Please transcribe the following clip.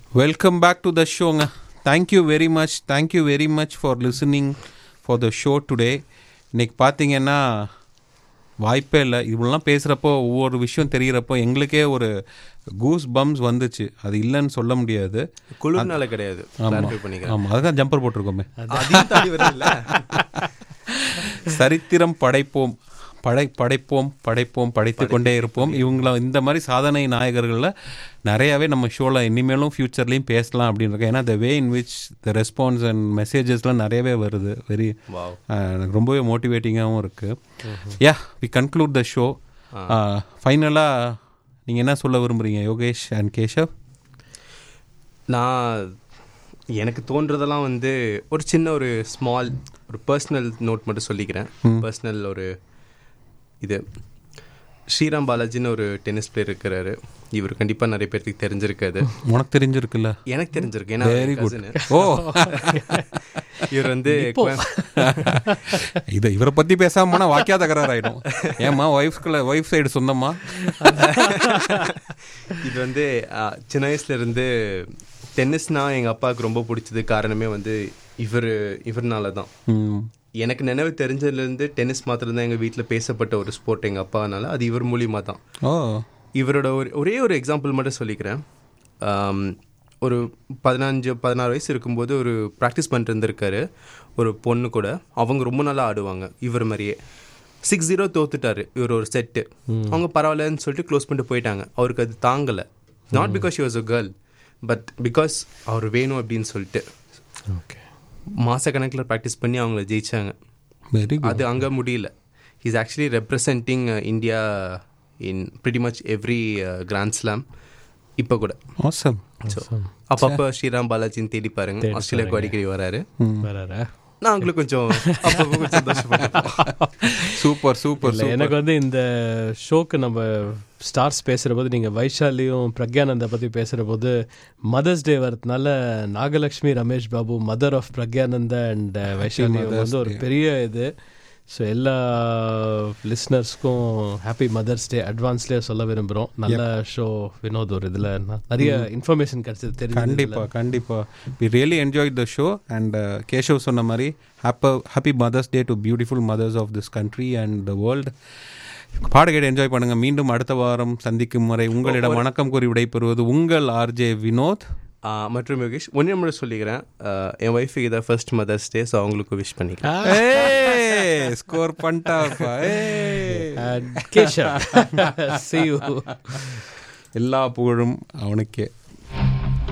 Welcome back to the ஷோங்க thank you very much thank you very much for listening for the show today இன்னைக்கு பார்த்தீங்கன்னா வாய்ப்பே இல்லை இவ்வளோலாம் பேசுகிறப்போ ஒவ்வொரு விஷயம் தெரிகிறப்போ எங்களுக்கே ஒரு கூஸ் பம்ஸ் வந்துச்சு அது இல்லைன்னு சொல்ல முடியாது குளிர்னால கிடையாது கிளாரிஃபை பண்ணிக்கிறேன் ஆமாம் அதுதான் ஜம்பர் போட்டிருக்கோமே அதையும் தாண்டி வருதுல்ல சரித்திரம் படைப்போம் படை படைப்போம் படைப்போம் படைத்து கொண்டே இருப்போம் இவங்கள இந்த மாதிரி சாதனை நாயகர்களில் நிறையாவே நம்ம ஷோவில் இனிமேலும் ஃப்யூச்சர்லேயும் பேசலாம் அப்படின்னு இருக்கேன் ஏன்னா the way in which the response and மெசேஜஸ்லாம் நிறையவே வருது வெரி வாவ் எனக்கு ரொம்பவே மோட்டிவேட்டிங்காகவும் இருக்குது yeah we conclude the show ஃபைனலாக நீங்கள் என்ன சொல்ல விரும்புகிறீங்க யோகேஷ் அண்ட் கேஷவ் நான் எனக்கு தோன்றதெல்லாம் வந்து ஒரு சின்ன ஒரு ஸ்மால் ஒரு பர்சனல் நோட் மட்டும் சொல்லிக்கிறேன் பர்சனல் ஒரு இது ஸ்ரீராம் பாலாஜின்னு ஒரு டென்னிஸ் பிளேயர் இருக்கிறாரு இவர் கண்டிப்பாக நிறைய பேர்த்துக்கு தெரிஞ்சிருக்காது உனக்கு தெரிஞ்சிருக்குல்ல எனக்கு தெரிஞ்சிருக்கு ஏன்னா வெரி குட் cousin. ஓ இவர் வந்து இது இவரை பற்றி பேசாம போனால் வாக்கியா தகராறு ஆகிடும் ஏம்மா ஒய்ஃப்குள்ள ஒய்ஃப் சைடு சொந்தமா இது வந்து ஆ, சின்ன வயசுல இருந்து டென்னிஸ்னா எங்கள் அப்பாவுக்கு ரொம்ப பிடிச்சது காரணமே வந்து இவர் இவர்னால தான் ம் எனக்கு நினைவு தெரிஞ்சதுலேருந்து டென்னிஸ் மாத்திரம் தான் எங்கள் வீட்டில் பேசப்பட்ட ஒரு ஸ்போர்ட் எங்கள் அப்பானால அது இவர் மூலியமாக தான் ஓ இவரோட ஒரு ஒரே ஒரு எக்ஸாம்பிள் மட்டும் சொல்லிக்கிறேன் ஆம், ஒரு பதினஞ்சு பதினாறு வயசு இருக்கும்போது ஒரு ப்ராக்டிஸ் பண்ணிட்டு இருந்திருக்காரு ஒரு பொண்ணு கூட அவங்க ரொம்ப நல்லா ஆடுவாங்க இவர் மாதிரியே சிக்ஸ் ஜீரோ தோத்துட்டாரு இவர் ஒரு செட்டு அவங்க பரவாயில்லன்னு சொல்லிட்டு க்ளோஸ் பண்ணிட்டு போயிட்டாங்க அவருக்கு அது தாங்கலை not because she was a girl but because அவர் வேணும் அப்படின்னு சொல்லிட்டு ஓகே மாதக்கணக்கில் ப்ராக்டிஸ் பண்ணி அவங்கள ஜெயிச்சாங்க வெரி குட் அது அங்கே முடியல is actually representing India in pretty much every grand slam இப்போ கூட ஆசம் ஸோ அப்பப்போ ஸ்ரீராம் பாலாஜின்னு தேடி பாருங்க ஆஸ்திரேலியாவுக்கு அடிக்கடி வராரு வராரா நாங்களும் கொஞ்சம் அப்பப்போ கொஞ்சம் சந்தோஷப்பட்டோம் சூப்பர் சூப்பர் இல்லை எனக்கு வந்து இந்த ஷோக்கு நம்ம ஸ்டார்ஸ் பேசுகிற போது நீங்கள் வைஷாலியும் பிரக்யானந்தா பற்றி பேசுகிற போது மதர்ஸ் டே வரதுனால Nagalakshmi Ramesh Babu mother of Praggnanandhaa and Vaishali வந்து ஒரு பெரிய இது ஸோ எல்லா லிஸ்னர்ஸ்க்கும் ஹாப்பி மதர்ஸ் டே அட்வான்ஸ்லேயே சொல்ல விரும்புகிறோம் நல்ல ஷோ வினோத் ஒரு இதில் நிறைய இன்ஃபர்மேஷன் கிடைச்சது தெரியும் கண்டிப்பா கண்டிப்பா we really enjoy the show and Keshav சொன்ன மாதிரி hap happy mother's day to beautiful mothers of this country and the world பாடகேட் என்ஜாய் பண்ணுங்க மீண்டும் அடுத்த வாரம் சந்திக்கும் வரை உங்களிடம் வணக்கம் கூறி விடைபெறுவது உங்கள் ஆர்ஜே வினோத் ஆ, மற்றும் யோகேஷ் ஒன்றே மட்டும் சொல்லிக்கிறேன் ஆ, என் ஒய்ஃபுக்கு இதை ஃபர்ஸ்ட் மதர்ஸ் டே ஸோ அவங்களுக்கு விஷ் பண்ணிக்கிறேன் ஸ்கோர் பண்ணிட்டாப்பா ஏய். கேஷவ் see you எல்லா புகழும் அவனுக்கே